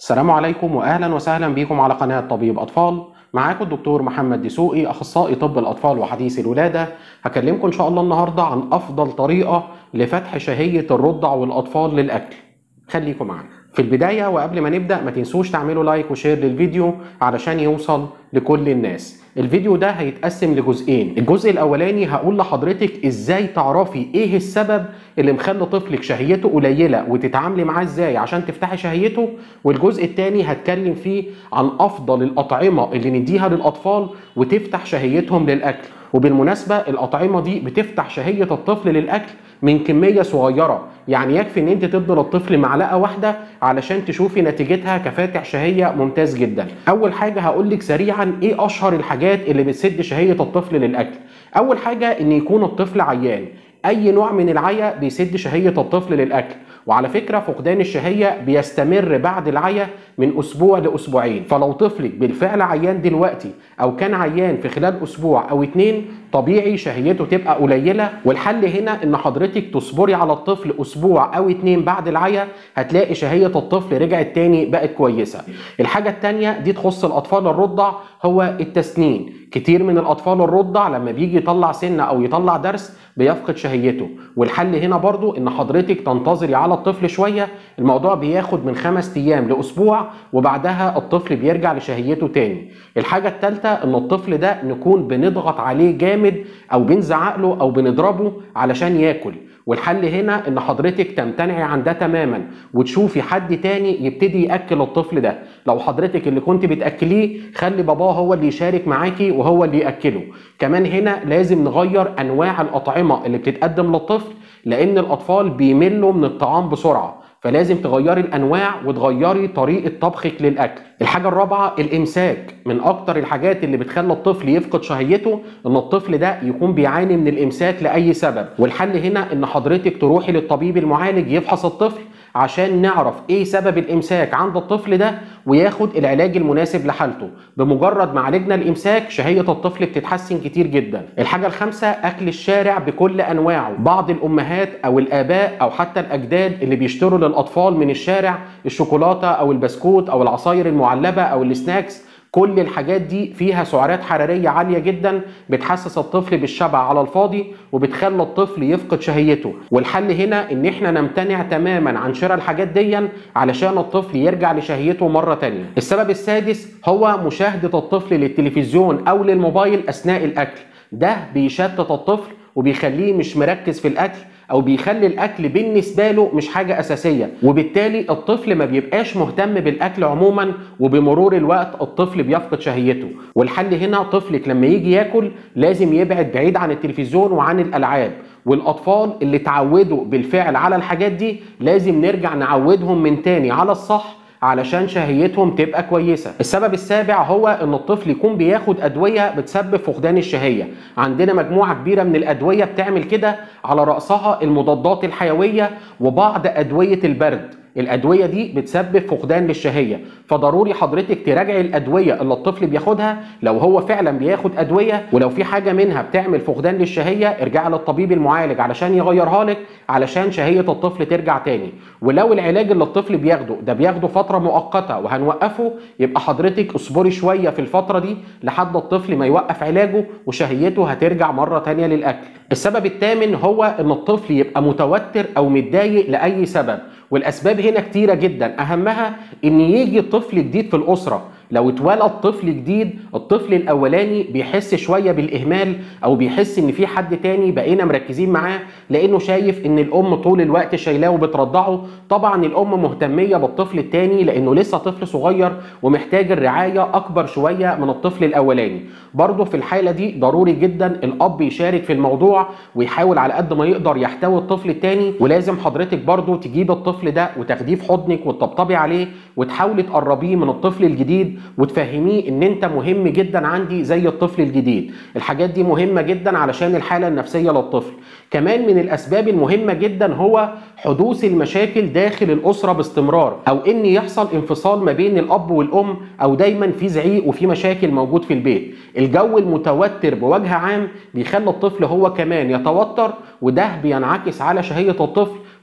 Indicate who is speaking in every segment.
Speaker 1: السلام عليكم واهلا وسهلا بكم على قناه طبيب اطفال معاكم الدكتور محمد دسوقي اخصائي طب الاطفال وحديث الولاده هكلمكم ان شاء الله النهارده عن افضل طريقه لفتح شهيه الرضع والاطفال للاكل خليكم معانا في البدايه وقبل ما نبدا ما تنسوش تعملوا لايك وشير للفيديو علشان يوصل لكل الناس الفيديو ده هيتقسم لجزئين الجزء الاولاني هقول لحضرتك ازاي تعرفي ايه السبب اللي مخلي طفلك شهيته قليله وتتعاملي معاه ازاي عشان تفتحي شهيته والجزء الثاني هتكلم فيه عن افضل الاطعمه اللي نديها للاطفال وتفتح شهيتهم للاكل وبالمناسبه الاطعمه دي بتفتح شهيه الطفل للاكل من كميه صغيره يعني يكفي ان انت تدي للطفل معلقه واحده علشان تشوفي نتيجتها كفاتح شهيه ممتاز جدا اول حاجه هقول لك سريعا ايه اشهر الحاجات اللي بتسد شهيه الطفل للاكل اول حاجه ان يكون الطفل عيان اي نوع من العيا بيسد شهيه الطفل للاكل وعلى فكره فقدان الشهيه بيستمر بعد العيا من اسبوع لاسبوعين فلو طفلك بالفعل عيان دلوقتي او كان عيان في خلال اسبوع او اتنين طبيعي شهيته تبقى قليله والحل هنا ان حضرتك تصبري على الطفل اسبوع او اتنين بعد العيا هتلاقي شهيه الطفل رجعت تاني بقت كويسه الحاجه التانيه دي تخص الاطفال الرضع هو التسنين كتير من الاطفال الرضع لما بيجي يطلع سنه او يطلع درس بيفقد شهيته والحل هنا برضو ان حضرتك تنتظري على الطفل شويه الموضوع بياخد من خمس ايام لاسبوع وبعدها الطفل بيرجع لشهيته تاني الحاجه الثالثه ان الطفل ده نكون بنضغط عليه جامد او بنزعق له او بنضربه علشان ياكل والحل هنا ان حضرتك تمتنعي عن ده تماما وتشوفي حد تاني يبتدي ياكل الطفل ده لو حضرتك اللي كنت بتاكليه خلي باباه هو اللي يشارك معاكي وهو اللي ياكله كمان هنا لازم نغير انواع الاطعمه اللي بتتقدم للطفل لان الاطفال بيملوا من الطعام بسرعه فلازم تغيري الانواع وتغيري طريقه طبخك للاكل الحاجه الرابعه الامساك من اكتر الحاجات اللي بتخلي الطفل يفقد شهيته ان الطفل ده يكون بيعاني من الامساك لاي سبب والحل هنا ان حضرتك تروحي للطبيب المعالج يفحص الطفل عشان نعرف ايه سبب الامساك عند الطفل ده وياخد العلاج المناسب لحالته بمجرد ما عالجنا الامساك شهيه الطفل بتتحسن كتير جدا الحاجه الخامسه اكل الشارع بكل انواعه بعض الامهات او الاباء او حتى الاجداد اللي بيشتروا للاطفال من الشارع الشوكولاته او البسكوت او العصاير المعلبه او السناكس كل الحاجات دي فيها سعرات حرارية عالية جدا بتحسس الطفل بالشبع على الفاضي وبتخلي الطفل يفقد شهيته والحل هنا ان احنا نمتنع تماما عن شراء الحاجات دي علشان الطفل يرجع لشهيته مرة تانية السبب السادس هو مشاهدة الطفل للتلفزيون او للموبايل اثناء الاكل ده بيشتت الطفل وبيخليه مش مركز في الاكل او بيخلي الاكل بالنسبه له مش حاجه اساسيه وبالتالي الطفل ما بيبقاش مهتم بالاكل عموما وبمرور الوقت الطفل بيفقد شهيته والحل هنا طفلك لما يجي ياكل لازم يبعد بعيد عن التلفزيون وعن الالعاب والاطفال اللي اتعودوا بالفعل على الحاجات دي لازم نرجع نعودهم من تاني على الصح علشان شهيتهم تبقى كويسه السبب السابع هو ان الطفل يكون بياخد ادويه بتسبب فقدان الشهيه عندنا مجموعه كبيره من الادويه بتعمل كده على راسها المضادات الحيويه وبعض ادويه البرد الادويه دي بتسبب فقدان للشهيه فضروري حضرتك تراجعي الادويه اللي الطفل بياخدها لو هو فعلا بياخد ادويه ولو في حاجه منها بتعمل فقدان للشهيه ارجعي للطبيب المعالج علشان يغيرها لك علشان شهيه الطفل ترجع تاني ولو العلاج اللي الطفل بياخده ده بياخده فتره مؤقته وهنوقفه يبقى حضرتك اصبري شويه في الفتره دي لحد الطفل ما يوقف علاجه وشهيته هترجع مره تانيه للاكل السبب الثامن هو ان الطفل يبقى متوتر او متضايق لاي سبب والاسباب هنا كتيره جدا اهمها ان يجي طفل جديد في الاسره لو اتولد طفل جديد الطفل الاولاني بيحس شويه بالاهمال او بيحس ان في حد تاني بقينا مركزين معاه لانه شايف ان الام طول الوقت شايلاه وبترضعه طبعا الام مهتميه بالطفل التاني لانه لسه طفل صغير ومحتاج الرعايه اكبر شويه من الطفل الاولاني برضه في الحاله دي ضروري جدا الاب يشارك في الموضوع ويحاول على قد ما يقدر يحتوي الطفل التاني ولازم حضرتك برضه تجيب الطفل ده وتاخديه في حضنك وتطبطبي عليه وتحاولي تقربيه من الطفل الجديد وتفهميه ان انت مهم جدا عندي زي الطفل الجديد الحاجات دي مهمه جدا علشان الحاله النفسيه للطفل كمان من الاسباب المهمه جدا هو حدوث المشاكل داخل الاسره باستمرار او ان يحصل انفصال ما بين الاب والام او دايما في زعيق وفي مشاكل موجود في البيت الجو المتوتر بوجه عام بيخلي الطفل هو كمان يتوتر وده بينعكس على شهيه الطفل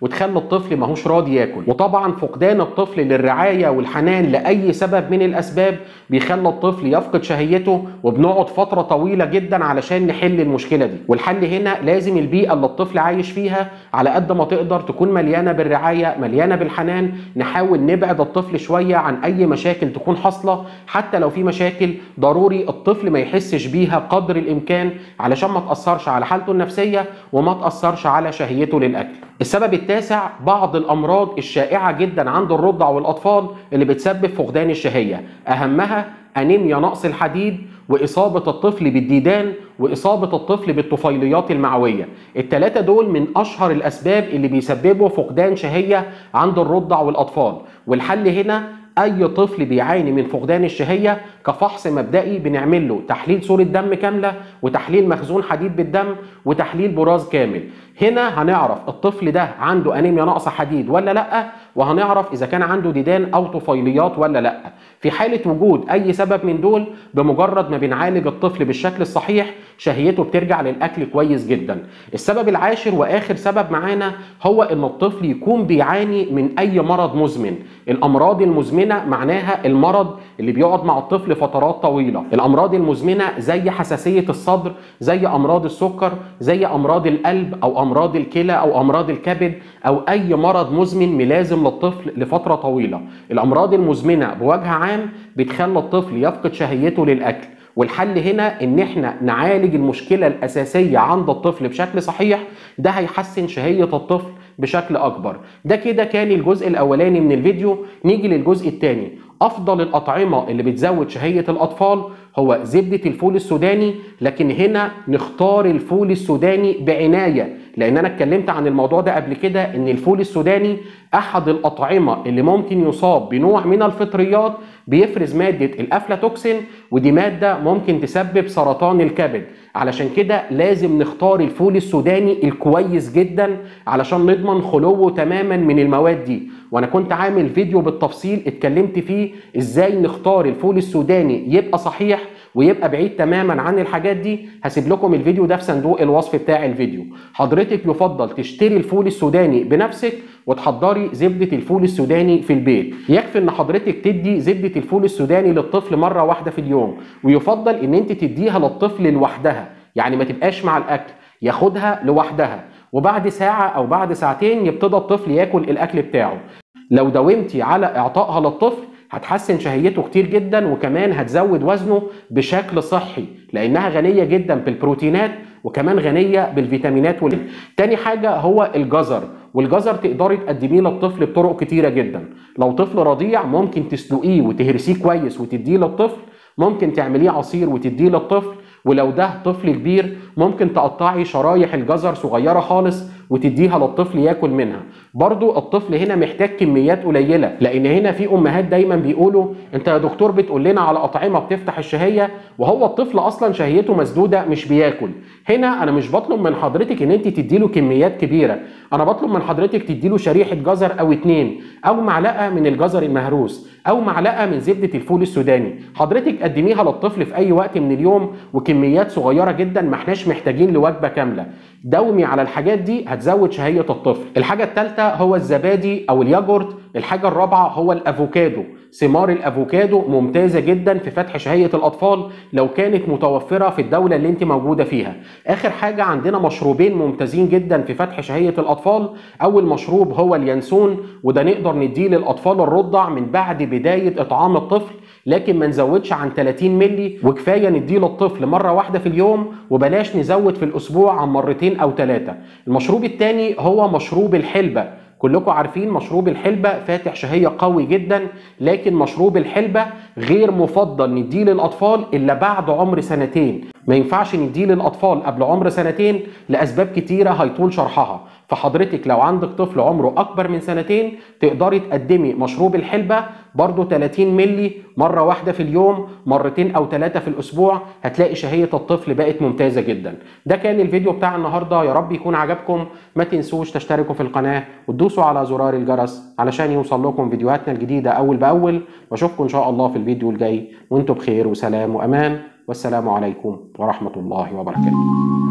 Speaker 1: وتخلي الطفل ماهوش راضي ياكل وطبعا فقدان الطفل للرعايه والحنان لاي سبب من الاسباب بيخلي الطفل يفقد شهيته وبنقعد فتره طويله جدا علشان نحل المشكله دي والحل هنا لازم البيئه اللي الطفل عايش فيها على قد ما تقدر تكون مليانه بالرعايه مليانه بالحنان نحاول نبعد الطفل شويه عن اي مشاكل تكون حاصله حتى لو في مشاكل ضروري الطفل ما يحسش بيها قدر الامكان علشان ما تاثرش على حالته النفسيه وما تاثرش على شهيته للاكل السبب التاسع بعض الامراض الشائعه جدا عند الرضع والاطفال اللي بتسبب فقدان الشهيه اهمها انيميا نقص الحديد واصابه الطفل بالديدان واصابه الطفل بالطفيليات المعويه الثلاثه دول من اشهر الاسباب اللي بيسببوا فقدان شهيه عند الرضع والاطفال والحل هنا اي طفل بيعاني من فقدان الشهيه كفحص مبدئي بنعمل له تحليل صوره دم كامله وتحليل مخزون حديد بالدم وتحليل براز كامل هنا هنعرف الطفل ده عنده انيميا نقص حديد ولا لا وهنعرف اذا كان عنده ديدان او طفيليات ولا لا في حاله وجود اي سبب من دول بمجرد ما بنعالج الطفل بالشكل الصحيح شهيته بترجع للاكل كويس جدا السبب العاشر واخر سبب معانا هو ان الطفل يكون بيعاني من اي مرض مزمن الامراض المزمنه معناها المرض اللي بيقعد مع الطفل فترات طويله الامراض المزمنه زي حساسيه الصدر زي امراض السكر زي امراض القلب او امراض الكلى او امراض الكبد او اي مرض مزمن ملازم للطفل لفتره طويله الامراض المزمنه بوجه عام بتخلي الطفل يفقد شهيته للاكل والحل هنا ان احنا نعالج المشكله الاساسيه عند الطفل بشكل صحيح ده هيحسن شهيه الطفل بشكل اكبر ده كده كان الجزء الاولاني من الفيديو نيجي للجزء الثاني افضل الاطعمه اللي بتزود شهيه الاطفال هو زبده الفول السوداني لكن هنا نختار الفول السوداني بعنايه لان انا اتكلمت عن الموضوع ده قبل كده ان الفول السوداني احد الاطعمه اللي ممكن يصاب بنوع من الفطريات بيفرز ماده الافلاتوكسين ودي ماده ممكن تسبب سرطان الكبد علشان كده لازم نختار الفول السوداني الكويس جدا علشان نضمن خلوه تماما من المواد دي وانا كنت عامل فيديو بالتفصيل اتكلمت فيه ازاي نختار الفول السوداني يبقى صحيح ويبقى بعيد تماما عن الحاجات دي هسيب لكم الفيديو ده في صندوق الوصف بتاع الفيديو حضرتك يفضل تشتري الفول السوداني بنفسك وتحضري زبدة الفول السوداني في البيت يكفي ان حضرتك تدي زبدة الفول السوداني للطفل مرة واحدة في اليوم ويفضل ان انت تديها للطفل لوحدها يعني ما تبقاش مع الاكل ياخدها لوحدها وبعد ساعة او بعد ساعتين يبتدى الطفل ياكل الاكل بتاعه لو داومتي على اعطائها للطفل هتحسن شهيته كتير جدا وكمان هتزود وزنه بشكل صحي لانها غنيه جدا بالبروتينات وكمان غنيه بالفيتامينات وال... تاني حاجه هو الجزر والجزر تقدري تقدميه للطفل بطرق كتيره جدا لو طفل رضيع ممكن تسلقيه وتهرسيه كويس وتديه للطفل ممكن تعمليه عصير وتديه للطفل ولو ده طفل كبير ممكن تقطعي شرايح الجزر صغيره خالص وتديها للطفل ياكل منها برضو الطفل هنا محتاج كميات قليله لان هنا في امهات دايما بيقولوا انت يا دكتور بتقول لنا على اطعمه بتفتح الشهيه وهو الطفل اصلا شهيته مسدوده مش بياكل هنا انا مش بطلب من حضرتك ان انت تديله كميات كبيره انا بطلب من حضرتك تديله شريحه جزر او اتنين او معلقه من الجزر المهروس او معلقه من زبده الفول السوداني حضرتك قدميها للطفل في اي وقت من اليوم وكميات صغيره جدا ما احناش محتاجين لوجبه كامله دومي على الحاجات دي هتزود شهيه الطفل الحاجه الثالثه هو الزبادي او الياجورت الحاجه الرابعه هو الافوكادو ثمار الافوكادو ممتازه جدا في فتح شهيه الاطفال لو كانت متوفره في الدوله اللي انت موجوده فيها اخر حاجه عندنا مشروبين ممتازين جدا في فتح شهيه الاطفال اول مشروب هو اليانسون وده نقدر نديه للاطفال الرضع من بعد بدايه اطعام الطفل لكن ما نزودش عن 30 ملي وكفايه نديه للطفل مره واحده في اليوم وبلاش نزود في الاسبوع عن مرتين او ثلاثه المشروب الثاني هو مشروب الحلبه كلكم عارفين مشروب الحلبة فاتح شهية قوي جدا لكن مشروب الحلبة غير مفضل نديه للأطفال إلا بعد عمر سنتين ما ينفعش نديه للأطفال قبل عمر سنتين لأسباب كتيرة هيطول شرحها فحضرتك لو عندك طفل عمره أكبر من سنتين تقدري تقدمي مشروب الحلبة برضو 30 ملي مرة واحدة في اليوم مرتين أو ثلاثة في الأسبوع هتلاقي شهية الطفل بقت ممتازة جدا ده كان الفيديو بتاع النهاردة يا رب يكون عجبكم ما تنسوش تشتركوا في القناة وتدوسوا على زرار الجرس علشان يوصل لكم فيديوهاتنا الجديدة أول بأول وأشوفكم إن شاء الله في الفيديو الجاي وانتم بخير وسلام وأمان والسلام عليكم ورحمة الله وبركاته